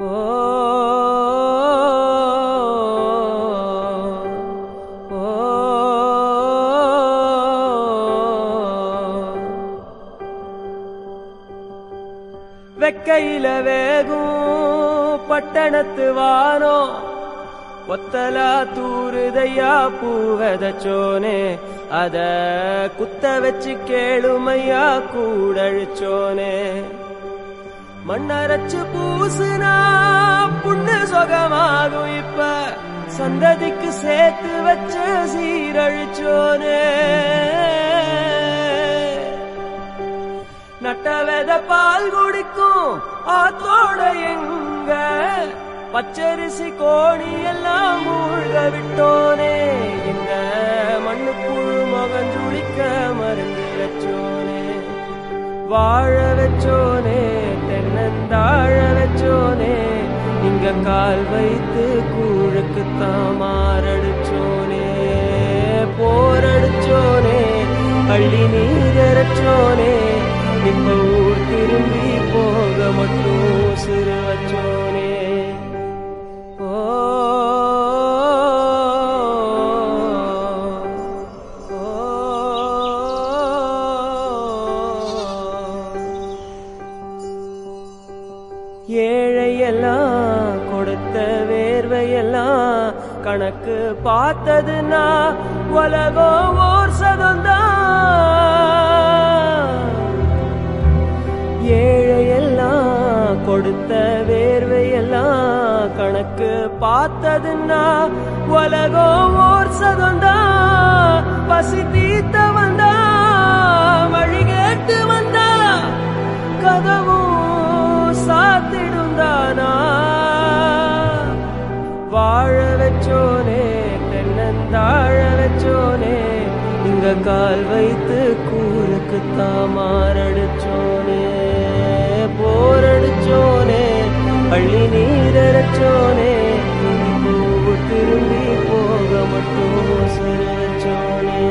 ஓ ஓ வெக்கையில வேகும் பட்டணத்து வானோ ஒத்தலா தூருதையா பூவதச்சோனே அத குத்த வச்சு கேளுமையா கூடழிச்சோனே மண்ணரைச்சு பூசுனா புண்ணு சொகமாகும் இப்ப சந்ததிக்கு சேர்த்து வச்ச சீரழிச்சோனே நட்ட வெத பால் குடிக்கும் ஆத்தோட எங்க பச்சரிசி கோணி எல்லாம் மூழ்க விட்டோனே எங்க மண்ணுக்குள் முகஞ்சுளிக்க மருந்து வச்சோனே வாழ வச்சோனே தென்னந்தாழ வச்சோனே இங்க கால் வைத்து கூழுக்கு தாமாரடிச்சோனே போரடிச்சோனே அள்ளி நீரச்சோனே இப்ப ஊர் திரும்பி போக மட்டும் சிறு வச்சோனே ஓ ஏழையெல்லாம் கொடுத்த வேர்வையெல்லாம் கணக்கு பார்த்ததுன்னா உலகம் ஓர் சதம்தான் ஏழையெல்லாம் கொடுத்த வேர்வையெல்லாம் கணக்கு பார்த்ததுன்னா உலகம் ஓர் சதம்தான் பசி தீத்த வந்தா வழி கேட்டு வந்தா கதவும் சாத்திடுந்தானா வாழ வச்சோனே தென்னந்தாழ வச்சோனே இங்க கால் வைத்து கூழுக்கு தாமாரடிச்சோனே போரடிச்சோனே பள்ளி நீரச்சோனே திரும்பி போக மட்டும் சிறு வச்சோனே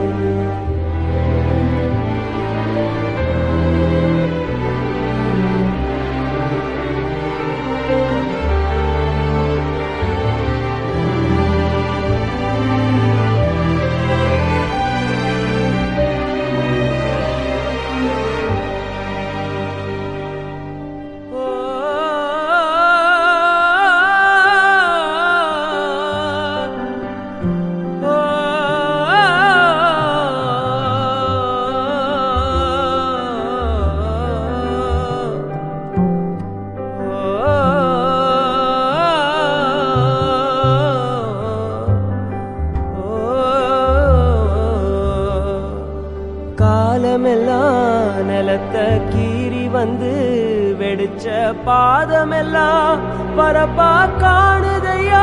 காலமெல்லாம் நிலத்தை கீறி வந்து வெடிச்ச பாதமெல்லாம் பரப்பா காணுதையா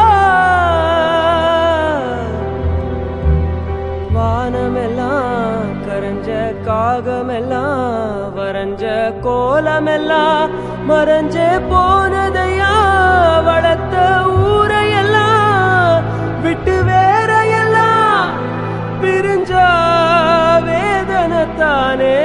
வானமெல்லாம் கரைஞ்ச காகமெல்லாம் வரைஞ்ச கோலமெல்லாம் மறைஞ்சே போனதையா வளர்த்த ஊரையெல்லாம் விட்டு வேறையெல்லாம் பிரிஞ்சா வேதனத்தானே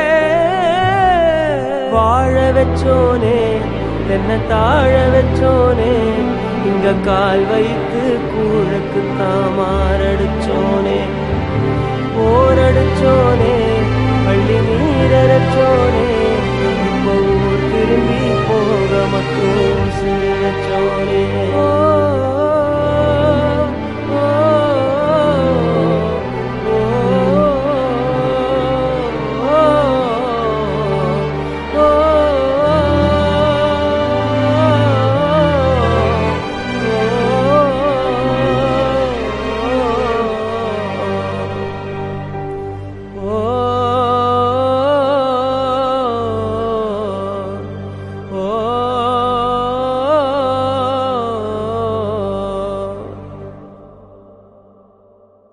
வாழ வச்சோனே தென்னை தாழ வச்சோனே இங்க கால் வைத்து கூழுக்கு தாமாரடிச்சோனே போரடிச்சோனே பள்ளி நீரடிச்சோனே